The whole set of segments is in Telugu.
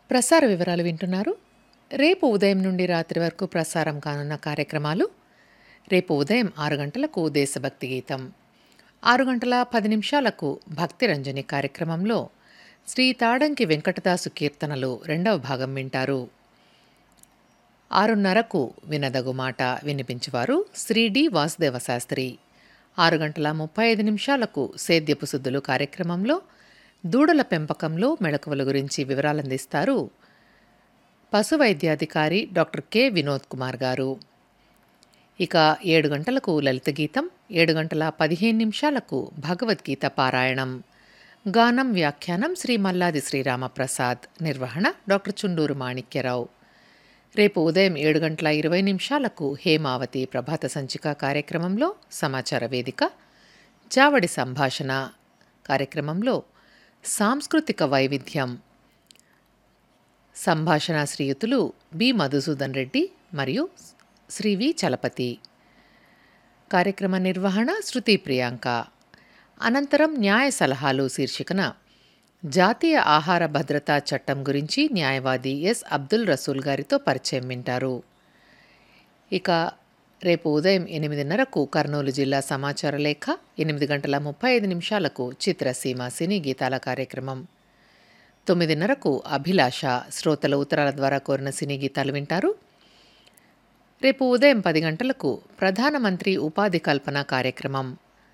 ప్రసార వివరాలు వింటున్నారు రేపు ఉదయం నుండి రాత్రి వరకు ప్రసారం కానున్న కార్యక్రమాలు రేపు ఉదయం ఆరు గంటలకు దేశభక్తి గీతం ఆరు గంటల పది నిమిషాలకు భక్తి రంజని కార్యక్రమంలో శ్రీ తాడంకి వెంకటదాసు కీర్తనలు రెండవ భాగం వింటారు ఆరున్నరకు వినదగు మాట వినిపించువారు శ్రీ డి వాసుదేవ శాస్త్రి ఆరు గంటల ముప్పై ఐదు నిమిషాలకు సేద్యపు సుద్దులు కార్యక్రమంలో దూడల పెంపకంలో మెళకువల గురించి వివరాలందిస్తారు పశు వైద్యాధికారి డాక్టర్ కె వినోద్ కుమార్ గారు ఇక ఏడు గంటలకు లలిత గీతం ఏడు గంటల పదిహేను నిమిషాలకు భగవద్గీత పారాయణం గానం వ్యాఖ్యానం శ్రీ మల్లాది శ్రీరామప్రసాద్ నిర్వహణ డాక్టర్ చుండూరు మాణిక్యరావు రేపు ఉదయం ఏడు గంటల ఇరవై నిమిషాలకు హేమావతి ప్రభాత సంచిక కార్యక్రమంలో సమాచార వేదిక చావడి సంభాషణ కార్యక్రమంలో సాంస్కృతిక వైవిధ్యం సంభాషణ శ్రీయుతులు బి మధుసూదన్ రెడ్డి మరియు శ్రీ వి చలపతి కార్యక్రమ నిర్వహణ శృతి ప్రియాంక అనంతరం న్యాయ సలహాలు శీర్షికన జాతీయ ఆహార భద్రతా చట్టం గురించి న్యాయవాది ఎస్ అబ్దుల్ రసూల్ గారితో పరిచయం వింటారు ఇక రేపు ఉదయం ఎనిమిదిన్నరకు కర్నూలు జిల్లా సమాచార లేఖ ఎనిమిది గంటల ముప్పై ఐదు నిమిషాలకు చిత్రసీమ సినీ గీతాల కార్యక్రమం తొమ్మిదిన్నరకు అభిలాష శ్రోతల ఉత్తరాల ద్వారా కోరిన సినీ గీతాలు వింటారు రేపు ఉదయం పది గంటలకు ప్రధానమంత్రి ఉపాధి కల్పన కార్యక్రమం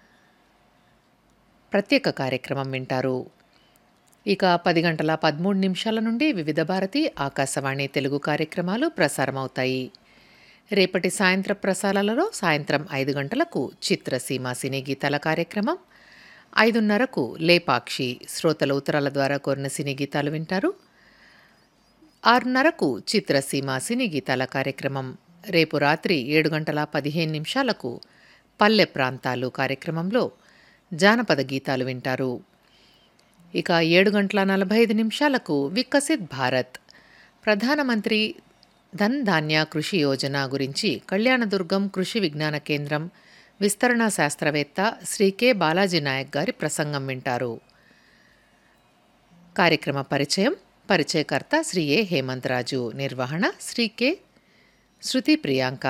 ప్రత్యేక కార్యక్రమం వింటారు ఇక పది గంటల పదమూడు నిమిషాల నుండి వివిధ భారతి ఆకాశవాణి తెలుగు కార్యక్రమాలు ప్రసారమవుతాయి రేపటి సాయంత్ర ప్రసారాలలో సాయంత్రం ఐదు గంటలకు చిత్రసీమ సినీ గీతాల కార్యక్రమం ఐదున్నరకు లేపాక్షి శ్రోతల ఉత్తరాల ద్వారా కోరిన సినీ గీతాలు వింటారు ఆరున్నరకు చిత్రసీమ సినీ గీతాల కార్యక్రమం రేపు రాత్రి ఏడు గంటల పదిహేను నిమిషాలకు పల్లె ప్రాంతాలు కార్యక్రమంలో జానపద గీతాలు వింటారు ఇక ఏడు గంటల నలభై ఐదు నిమిషాలకు వికసిత్ భారత్ ప్రధానమంత్రి ధన్ ధాన్య కృషి యోజన గురించి కళ్యాణదుర్గం కృషి విజ్ఞాన కేంద్రం విస్తరణ శాస్త్రవేత్త శ్రీ కె బాలాజీ నాయక్ గారి ప్రసంగం వింటారు కార్యక్రమ పరిచయం పరిచయకర్త శ్రీ ఏ హేమంత్ రాజు నిర్వహణ శ్రీ కె శృతి ప్రియాంక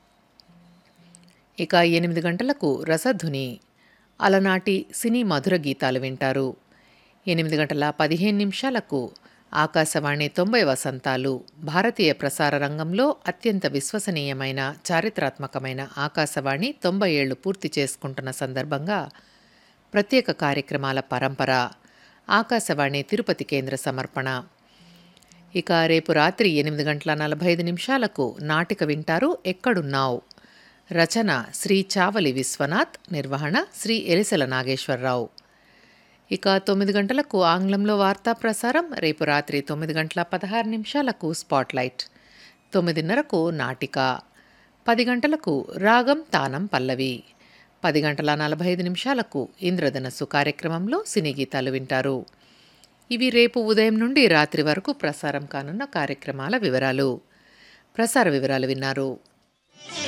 ఇక ఎనిమిది గంటలకు రసధుని అలనాటి సినీ మధుర గీతాలు వింటారు ఎనిమిది గంటల పదిహేను నిమిషాలకు ఆకాశవాణి తొంభై వసంతాలు భారతీయ ప్రసార రంగంలో అత్యంత విశ్వసనీయమైన చారిత్రాత్మకమైన ఆకాశవాణి తొంభై ఏళ్లు పూర్తి చేసుకుంటున్న సందర్భంగా ప్రత్యేక కార్యక్రమాల పరంపర ఆకాశవాణి తిరుపతి కేంద్ర సమర్పణ ఇక రేపు రాత్రి ఎనిమిది గంటల నలభై ఐదు నిమిషాలకు నాటిక వింటారు ఎక్కడున్నావు రచన శ్రీ చావలి విశ్వనాథ్ నిర్వహణ శ్రీ ఎలిసెల నాగేశ్వరరావు ఇక తొమ్మిది గంటలకు ఆంగ్లంలో వార్తా ప్రసారం రేపు రాత్రి తొమ్మిది గంటల పదహారు నిమిషాలకు స్పాట్లైట్ తొమ్మిదిన్నరకు నాటిక పది గంటలకు రాగం తానం పల్లవి పది గంటల నలభై ఐదు నిమిషాలకు ఇంద్రధనస్సు కార్యక్రమంలో సినీ గీతాలు వింటారు ఇవి రేపు ఉదయం నుండి రాత్రి వరకు ప్రసారం కానున్న కార్యక్రమాల వివరాలు ప్రసార వివరాలు విన్నారు